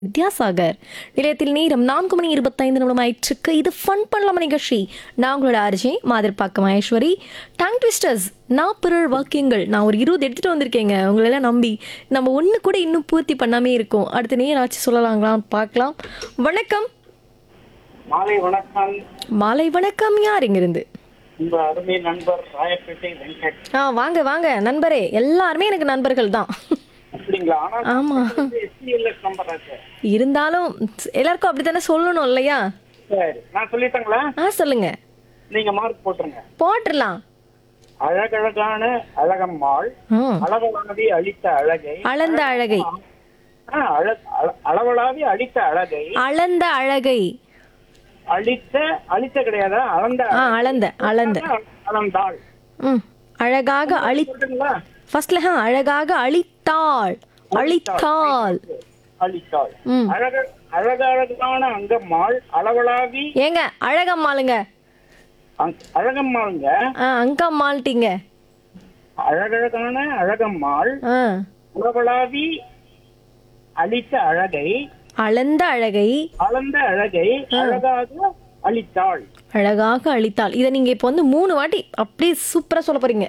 வித்யாசாகர் நிலையத்தில் நேரம் நான்கு மணி இருபத்தைந்து நிமிடம் ஆயிற்றுக்கு இது ஃபன் பண்ணலாம நிகழ்ச்சி நான் உங்களோட RJ Mathirpakkam Maheswari tongue twisters நான் பிறர் வாக்கியங்கள் நான் ஒரு இருபது எடுத்துகிட்டு வந்திருக்கேங்க உங்களெல்லாம் நம்பி நம்ம ஒன்று கூட இன்னும் பூர்த்தி பண்ணாமே இருக்கோம் அடுத்த நேரம் ஆச்சு சொல்லலாங்களா பார்க்கலாம் வணக்கம் மாலை வணக்கம் மாலை வணக்கம் யார் இங்கிருந்து உங்க அருமை நண்பர் ராயப்பேட்டை வெங்கட் ஆ வாங்க வாங்க நண்பரே எல்லாருமே எனக்கு நண்பர்கள் தான் அப்படிங்களா ஆனா ஆமா எஸ்டிஎல்எஸ் நம்பர் சார் இருந்தாலும் எல்லாருக்கும் அப்படித்தானே சொல்லணும் இல்லையா சரி நான் சொல்லிட்டேங்களா ஆ சொல்லுங்க நீங்க மார்க் போட்டுருங்க போட்டுடலாம் அழகழகான அழகம்மாள் ம் அளவளாவி அளித்த அழகை அளந்த அழகை ஆ, அழ- அழ- அளவளாவி அளித்த அழகை அளந்த அழகை அளித்த அளித்த கிடையாதா அளந்த ஆ அளந்த அளந்த அளந்தாள் ம் அழகாக அழி சொல்றீங்களா ஃபர்ஸ்ட்ல ஆ அழகாக அழித்தாள் அழித்தாள் அளித்தாள் ம் அழக அழகழகான அங்கம்மாள் அளவளாவி ஏங்க அழகம்மாளுங்க அங்- அழகம்மாளுங்க ஆ அங்கம்மாள்ட்டீங்க அழகழகான அழகம்மாள் ஆ உறவளாவி அளித்த அழகை அளந்த அழகை அளந்த அழகை அழகாக அளித்தாள் அழகாக அழித்தாள் இதை நீங்க இப்போ வந்து மூணு வாட்டி அப்படியே சூப்பரா சொல்ல போறீங்க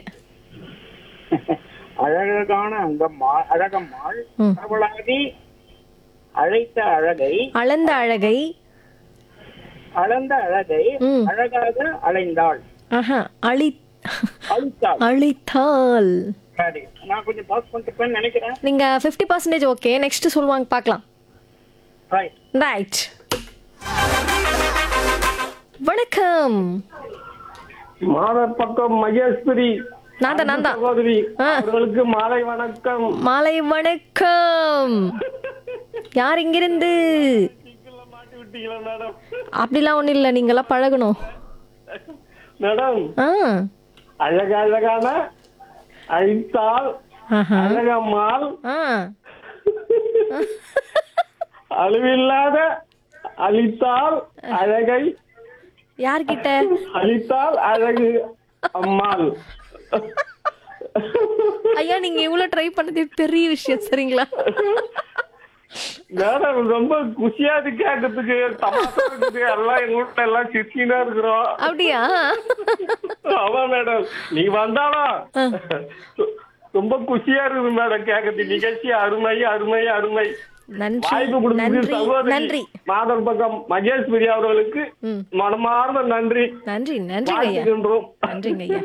அழகழகான அங்கம்மாள் அழகம்மாள் ம். உறவளாவி அழைத்த அழகை அளந்த அழகை அளந்த அழகை ம். அழகாக அலைந்தாள் ஆஹா அழி அளித்தாள் அழித்தாள் சரி நான் கொஞ்சம் பாஸ் பண்ணிட்டுப்பேன்னு நினைக்கிறேன் நீங்க ஃபிஃப்டி பர்சன்டேஜ் ஓகே நெக்ஸ்ட் சொல்லுவாங்க பார்க்கலாம் ரைட் ரைட் வணக்கம் மாதர் பக்கம் மகேஸ்வரி நான் தான் நான் தான் சகோதரி ஆ. அவர்களுக்கு மாலை வணக்கம் மாலை வணக்கம் யார் இங்கிருந்து நீங்கள மாட்டி விட்டீங்களா மேடம் அப்படிலாம் ஒண்ணும் இல்லை நீங்களாம் பழகணும் மேடம் ஆ அழகழகான அழித்தால் ஆஹா. அழகம்மாள் ஆ அழிவில்லாத அழித்தால் அழகை யார்கிட்ட அழித்தால் அழகு அம்மாள் ஐயா நீங்க இவ்வளவு ட்ரை பண்ணது பெரிய விஷயம் சரிங்களா மேடம் ரொம்ப குஷியா இருக்கு கேட்கறதுக்கு தமாஷா இருக்குது எல்லாம் எங்க வீட்டுல எல்லாம் சிரிச்சினா இருக்கிறோம் அப்படியா ஆமா மேடம் நீ வந்தாலும் ரொம்ப குஷியா இருக்குது மேடம் கேட்கறது நிகழ்ச்சி அருமை அருமை அருமை நன்றி வாய்ப்பு கொடுத்தது நன்றி சகோதரி நன்றி மாதர் பக்கம் மகேஸ்வரி அவர்களுக்கு ம். மனமார்ந்த நன்றி நன்றி நன்றிங்க ஐயா வாழ்த்துகின்றோம் நன்றிங்க ஐயா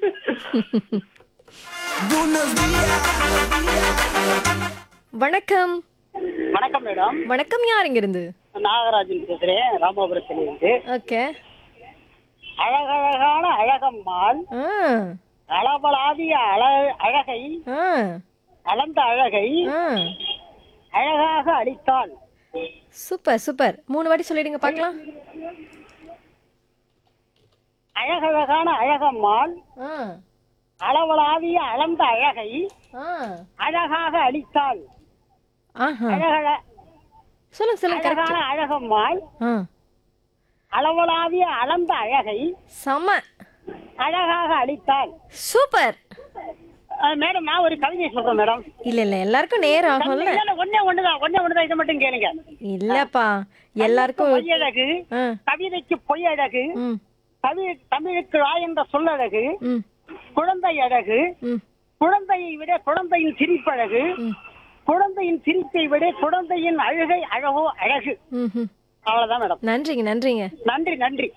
வணக்கம் வணக்கம் மேடம் வணக்கம் யார் இங்கிருந்து நாகராஜன் பேசுறேன் ராமபுரத்திலிருந்து ஓகே அழகழகான அழகம்மாள் ஆ அளவலாவிய அழ அழகை ஆ அளந்த அழகை ஆ அழகாக அளித்தாள் சூப்பர் சூப்பர் மூணு வாட்டி சொல்லிடுங்க பார்க்கலாம் அழகழகான அழகம்மாள் ஆ அளவலாவிய அளந்த அழகை ஆ அழகாக அளித்தாள் ஆஹா அழகழ சொல்லுங்க சொல்லுங்க அழகான கரெக்ட் அழகம்மாள் ஆ அளவலாவிய அளந்த அழகை செம அழகாக அளித்தாள் சூப்பர் அஹ் மேடம் நான் ஒரு கவிதை சொல்றேன் மேடம் இல்ல இல்ல எல்லாருக்கும் நேரம் ஆகும்ல இல்ல, இல்ல, ஒண்ணே ஒண்ணுதான் ஒண்ணே ஒண்ணுதான் இதை மட்டும் கேளுங்க இல்லப்பா எல்லாருக்கும் பொய்யழகு ஆ கவிதைக்கு பொய் அழகு ம் தமிழ் தமிழுக்கு ராய் என்ற சொல்லழகு ம் குழந்தை அழகு ம் குழந்தையை விட குழந்தையின் சிரிப்பழகு ம். குழந்தையின் சிரிப்பை விட குழந்தையின் அழுகை அழகோ அழகு ம் ம். அவ்வளவுதான் மேடம் நன்றிங்க நன்றிங்க நன்றி நன்றி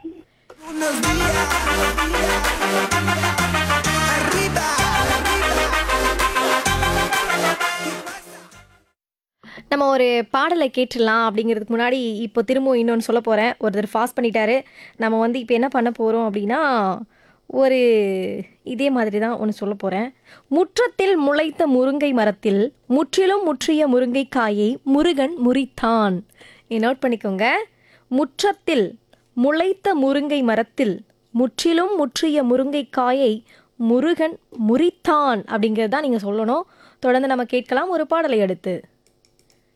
நம்ம ஒரு பாடலை கேட்டுடலாம் அப்படிங்கிறதுக்கு முன்னாடி இப்போ திரும்பவும் இன்னொன்று சொல்ல போகிறேன் ஒருத்தர் ஃபாஸ்ட் பண்ணிட்டாரு நம்ம வந்து இப்போ என்ன பண்ண போகிறோம் அப்படின்னா ஒரு இதே மாதிரி தான் ஒன்று சொல்ல போகிறேன் முற்றத்தில் முளைத்த முருங்கை மரத்தில் முற்றிலும் முற்றிய முருங்கைக்காயை முருகன் முறித்தான் நீ நோட் பண்ணிக்கோங்க முற்றத்தில் முளைத்த முருங்கை மரத்தில் முற்றிலும் முற்றிய முருங்கைக்காயை முருகன் முறித்தான் அப்படிங்கிறது தான் நீங்கள் சொல்லணும் தொடர்ந்து நம்ம கேட்கலாம் ஒரு பாடலை அடுத்து